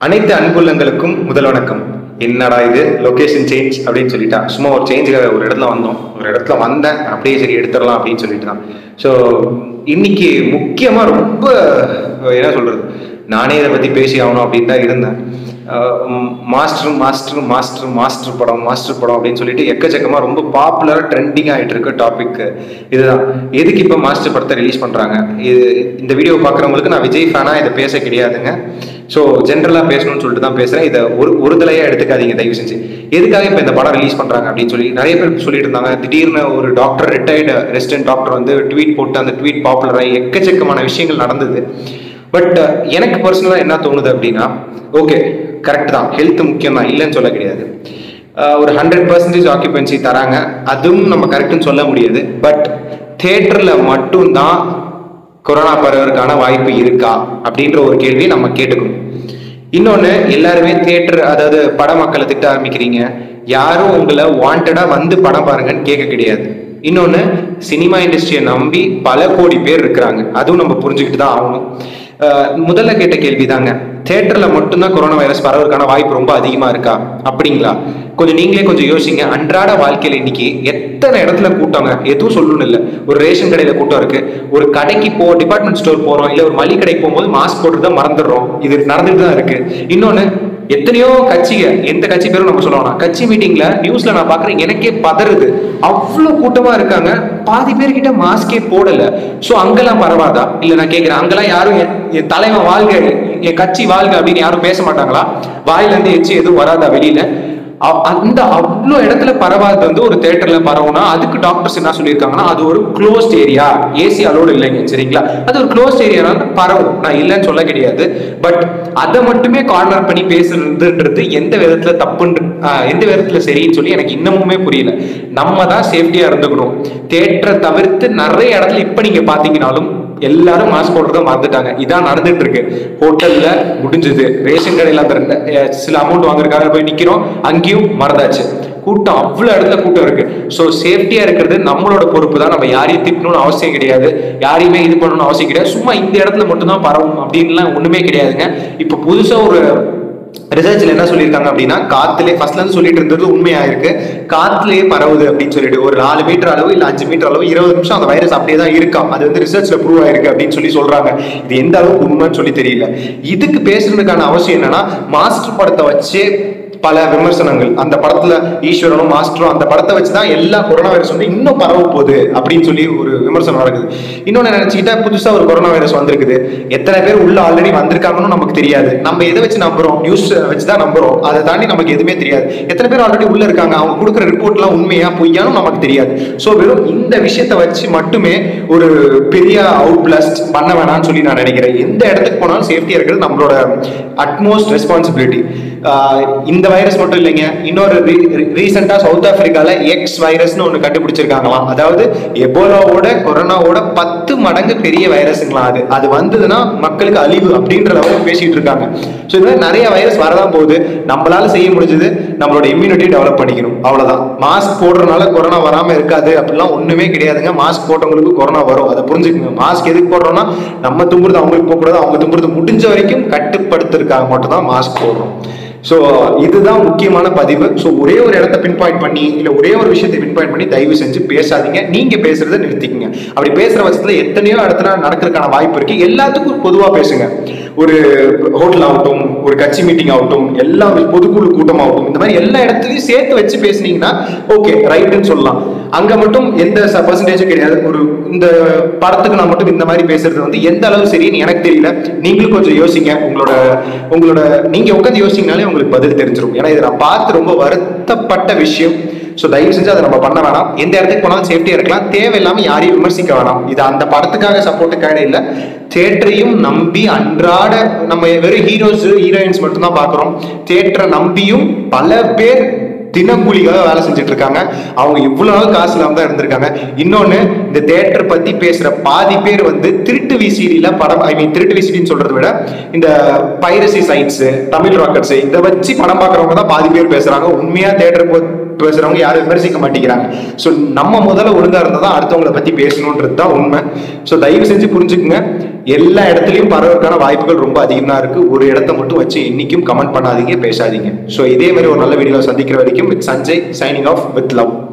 அனைத்து அன்புள்ளங்களுக்கும் முதல் வணக்கம் என்னடா இது லொகேஷன் சேஞ்ச் அப்படின்னு சொல்லிட்டா சும்மா ஒரு சேஞ்சுக்காக ஒரு இடத்துல வந்தோம் ஒரு இடத்துல வந்தேன் அப்படியே சரி எடுத்துடலாம் அப்படின்னு சொல்லிட்டு தான் ஸோ இன்னைக்கு முக்கியமாக ரொம்ப என்ன சொல்றது நானே இதை பற்றி பேசி ஆகணும் அப்படின்னு தான் இருந்தேன் மாஸ்டர் மாஸ்டர் மாஸ்டர் மாஸ்டர் படம் மாஸ்டர் படம் அப்படின்னு சொல்லிட்டு எக்கச்சக்கமாக ரொம்ப பாப்புலராக ட்ரெண்டிங் ஆகிட்டு இருக்க டாபிக் இதுதான் எதுக்கு இப்போ மாஸ்டர் படத்தை ரிலீஸ் பண்ணுறாங்க இது இந்த வீடியோ பார்க்குறவங்களுக்கு நான் விஜய் ஃபேனாக இதை பேச கிடையாதுங்க ஸோ ஜென்ரலாக பேசணும்னு சொல்லிட்டு தான் பேசுகிறேன் இதை ஒரு ஒரு தலையாக எடுத்துக்காதீங்க தயவு செஞ்சு எதுக்காக இப்போ இந்த படம் ரிலீஸ் பண்ணுறாங்க அப்படின்னு சொல்லி நிறைய பேர் சொல்லிட்டு இருந்தாங்க திடீர்னு ஒரு டாக்டர் ரிட்டையர்டு ரெசிடென்ட் டாக்டர் வந்து ட்வீட் போட்டு அந்த ட்வீட் பாப்புலராகி எக்கச்சக்கமான விஷயங்கள் நடந்தது பட் எனக்கு பர்சனலாக என்ன தோணுது அப்படின்னா ஓகே கரெக்ட் தான் ஹெல்த் முக்கியம் தான் இல்லைன்னு சொல்ல கிடையாது அஹ் ஒரு ஹண்ட்ரட் பர்சன்டேஜ் ஆக்குபென்சி தராங்க அதுவும் நம்ம கரெக்டுன்னு சொல்ல முடியாது பட் தேட்டரில் மட்டும்தான் கொரோனா பரவறதுக்கான வாய்ப்பு இருக்கா அப்படின்ற ஒரு கேள்வியை நம்ம கேட்டுக்கணும் இன்னொன்று எல்லாருமே தேட்டர் அதாவது பட மக்களை திட்ட ஆரம்பிக்கிறீங்க யாரும் உங்களை வாண்டடாக வந்து படம் பாருங்கன்னு கேட்க கிடையாது இன்னொன்று சினிமா இண்டஸ்ட்ரியை நம்பி பல கோடி பேர் இருக்கிறாங்க அதுவும் நம்ம புரிஞ்சுக்கிட்டு தான் ஆகணும் அஹ் முதல்ல கேட்ட கேள்வி தாங்க தேட்டர்ல மட்டும்தான் கொரோனா வைரஸ் பரவறதுக்கான வாய்ப்பு ரொம்ப அதிகமா இருக்கா அப்படிங்களா கொஞ்சம் நீங்களே கொஞ்சம் யோசிங்க அன்றாட வாழ்க்கையில இன்னைக்கு எத்தனை இடத்துல கூட்டங்க எதுவும் சொல்லணும் இல்லை ஒரு ரேஷன் கடையில கூட்டம் இருக்கு ஒரு கடைக்கு போ டிபார்ட்மெண்ட் ஸ்டோர் போறோம் இல்ல ஒரு மளிகை கடைக்கு போகும்போது மாஸ்க் போட்டு தான் மறந்துடுறோம் இது நடந்துட்டு தான் இருக்கு இன்னொன்னு எத்தனையோ கட்சிங்க எந்த கட்சி பேரும் நம்ம சொல்லலாம் கட்சி மீட்டிங்ல நியூஸ்ல நான் பாக்குறேன் எனக்கே பதறுது அவ்வளவு கூட்டமா இருக்காங்க பாதி பேர்கிட்ட மாஸ்கே போடல சோ அங்கெல்லாம் பரவாதா இல்ல நான் கேக்குறேன் அங்கெல்லாம் யாரும் என் என் தலைவன் வாழ்க என் கட்சி வாழ்க அப்படின்னு யாரும் பேச மாட்டாங்களா வாயில இருந்து எச்சு எதுவும் வராதா வெளியில அ- அந்த அவ்வளோ இடத்துல பரவாது வந்து ஒரு தேட்டர்ல பரவுனா அதுக்கு டாக்டர்ஸ் என்ன சொல்லியிருக்காங்கன்னா அது ஒரு க்ளோஸ்ட் ஏரியா ஏசி அலோடு இல்லைங்க சரிங்களா அது ஒரு க்ளோஸ்ட் ஏரியானால பரவும் நான் இல்லைன்னு சொல்ல கிடையாது பட் அதை மட்டுமே கார்னர் பண்ணி பேசுறதுன்றது எந்த விதத்துல தப்புன்னு ஆஹ், எந்த விதத்துல சரின்னு சொல்லி எனக்கு இன்னமுமே புரியல நம்ம தான் சேஃப்டியா இருந்துக்கணும் தேட்டரை தவிர்த்து நிறைய இடத்துல இப்ப நீங்க பாத்தீங்கன்னாலும் எல்லாரும் மாஸ்க் போடுறத மறந்துட்டாங்க இதான் நடந்துட்டு இருக்கு ஹோட்டல்ல முடிஞ்சது ரேஷன் கடையில அந்த ரெண்டு- அஹ் சில அமௌண்ட் வாங்குறதுக்காக போய் நிக்கிறோம் அங்கேயும் மறந்தாச்சு கூட்டம் அவ்வளவு இடத்துல கூட்டம் இருக்கு ஸோ சேஃப்டியா இருக்கிறது நம்மளோட பொறுப்பு தான் நம்ம யாரையும் திட்டணும்னு அவசியம் கிடையாது யாரையுமே இது பண்ணணும்னு அவசியம் கிடையாது சும்மா இந்த இடத்துல மட்டும்தான் பரவும் அப்படின்லாம் ஒண்ணுமே கிடையாதுங்க இப்போ புதுசா ஒரு ரிசர்ச்ல என்ன சொல்லியிருக்காங்க அப்படின்னா காத்துலே ஃபர்ஸ்ட்ல இருந்து சொல்லிட்டு இருந்தது உண்மையா இருக்கு காத்துலயே பரவுது அப்படின்னு சொல்லிட்டு ஒரு நாலு மீட்டர் அளவு இல்ல அஞ்சு மீட்டர் அளவு இருபது நிமிஷம் அந்த வைரஸ் அப்படியே தான் இருக்காம் அது வந்து ரிசர்ச்ல ப்ரூவ் ஆயிருக்கு அப்படின்னு சொல்லி சொல்றாங்க இது எந்த அளவுக்கு உண்மைன்னு சொல்லி தெரியல இதுக்கு பேசுறதுக்கான அவசியம் என்னன்னா மாஸ்டர் படத்தை வச்சு பல விமர்சனங்கள் அந்த படத்துல ஈஸ்வரனும் மாஸ்டரும் அந்த படத்தை வச்சுதான் எல்லா கொரோனா வைரஸ் வந்து இன்னும் பரவ போகுது அப்படின்னு சொல்லி ஒரு விமர்சனம் நடக்குது இன்னொன்னு நினைச்சுக்கிட்டா புதுசா ஒரு கொரோனா வைரஸ் வந்திருக்குது எத்தனை பேர் உள்ள ஆல்ரெடி வந்திருக்காங்கன்னு நமக்கு தெரியாது நம்ம எதை வச்சு நம்புறோம் நியூஸ் வச்சு தான் நம்புறோம் அதை தாண்டி நமக்கு எதுவுமே தெரியாது எத்தனை பேர் ஆல்ரெடி உள்ள இருக்காங்க அவங்க கொடுக்குற ரிப்போர்ட்லாம் உண்மையா பொய்யானும் நமக்கு தெரியாது ஸோ வெறும் இந்த விஷயத்தை வச்சு மட்டுமே ஒரு பெரிய அவுட் பிளஸ்ட் பண்ண வேணாம்னு சொல்லி நான் நினைக்கிறேன் எந்த இடத்துக்கு போனாலும் சேஃப்டியா இருக்கிறது நம்மளோட அட்மோஸ்ட் ரெஸ்பான்சிபிலிட்டி இந்த வைரஸ் மட்டும் இல்லைங்க இன்னொரு ரீசெண்டா சவுத் ஆப்பிரிக்கால எக்ஸ் வைரஸ்னு ஒன்று கண்டுபிடிச்சிருக்காங்களாம் அதாவது எபோலாவோட கொரோனாவோட பத்து மடங்கு பெரிய வைரஸுங்களாம் அது அது வந்ததுன்னா மக்களுக்கு அழிவு அப்படின்ற லெவலில் பேசிட்டு இருக்காங்க ஸோ இது மாதிரி நிறைய வைரஸ் வரதான் போகுது நம்மளால செய்ய முடிஞ்சது நம்மளோட இம்யூனிட்டி டெவலப் பண்ணிக்கணும் அவ்வளவுதான் மாஸ்க் போடுறதுனால கொரோனா வராம இருக்காது அப்படிலாம் ஒண்ணுமே கிடையாதுங்க மாஸ்க் போட்டவங்களுக்கு கொரோனா வரும் அதை புரிஞ்சுக்கங்க மாஸ்க் எதுக்கு போடுறோம்னா நம்ம தும்புறது அவங்களுக்கு போகக்கூடாது அவங்க தும்புறது முடிஞ்ச வரைக்கும் கட்டுப்படுத்துறதுக்காக மட்டும் தான் மாஸ்க் போடுறோம் ஸோ இதுதான் முக்கியமான பதிவு ஸோ ஒரே ஒரு இடத்த பின் பாயிண்ட் பண்ணி இல்லை ஒரே ஒரு விஷயத்தை பின் பாயிண்ட் பண்ணி தயவு செஞ்சு பேசாதீங்க நீங்க பேசுறதை நிறுத்திக்கங்க அப்படி பேசுற பட்சத்தில் எத்தனையோ இடத்துல நடக்கிறதுக்கான வாய்ப்பு இருக்கு எல்லாத்துக்கும் பொதுவாக பேசுங்க ஒரு ஹோட்டல் ஆகட்டும் ஒரு கட்சி மீட்டிங் ஆகட்டும் எல்லா பொதுக்குழு கூட்டம் ஆகட்டும் இந்த மாதிரி எல்லா இடத்துலையும் சேர்த்து வச்சு பேசுனீங்கன்னா ஓகே ரைட்டுன்னு சொல்லலாம் அங்க மட்டும் எந்த பர்சன்டேஜும் கிடையாது ஒரு இந்த படத்துக்கு நான் மட்டும் இந்த மாதிரி பேசுறது வந்து எந்த அளவு சரின்னு எனக்கு தெரியல நீங்களும் கொஞ்சம் யோசிங்க உங்களோட உங்களோட நீங்க உட்காந்து யோசிங்கனாலே உங்களுக்கு பதில் தெரிஞ்சிடும் ஏன்னா இதை நான் பார்த்து ரொம்ப வருத்தப்பட்ட விஷயம் ஸோ தயவு செஞ்சு அதை நம்ம பண்ண வேணாம் எந்த இடத்துக்கு போனாலும் சேஃப்டியா இருக்கலாம் தேவையில்லாம யாரையும் விமர்சிக்க வேணாம் இது அந்த படத்துக்காக சப்போர்ட்டுக்காக இல்லை தேட்டரையும் நம்பி அன்றாட நம்ம வெறும் ஹீரோஸ் ஹீரோயின்ஸ் மட்டும்தான் பார்க்குறோம் தேட்டரை நம்பியும் பல பேர் தினக்கூலிக்காக வேலை செஞ்சுட்டு இருக்காங்க அவங்க இவ்வளவு நாள் காசு இல்லாம தான் இருந்திருக்காங்க இன்னொன்னு இந்த தேட்டர் பத்தி பேசுற பாதி பேர் வந்து திருட்டு விசிடில படம் ஐ மீன் திருட்டு விசிடின்னு சொல்றதை விட இந்த பைரசி சைட்ஸ் தமிழ் ராக்கெட்ஸ் இதை வச்சு படம் பார்க்கறவங்க தான் பாதி பேர் பேசுறாங்க உண்மையா தேட்டர் பேசுறவங்க யாரும் விமர்சிக்க மாட்டேங்கிறாங்க ஸோ நம்ம முதல்ல ஒழுங்கா இருந்தால் தான் அடுத்தவங்கள பத்தி பேசணுன்றது தான் உண்மை ஸோ தயவு செஞ்சு புரிஞ்சுக்குங்க எல்லா இடத்துலையும் பரவறதுக்கான வாய்ப்புகள் ரொம்ப அதிகமாக இருக்கு ஒரு இடத்த மட்டும் வச்சு என்னைக்கும் கமெண்ட் பண்ணாதீங்க பேசாதீங்க ஸோ இதே மாதிரி ஒரு நல்ல வீடியோ சந்திக்கிற வரைக்கும் with Sanjay signing off with love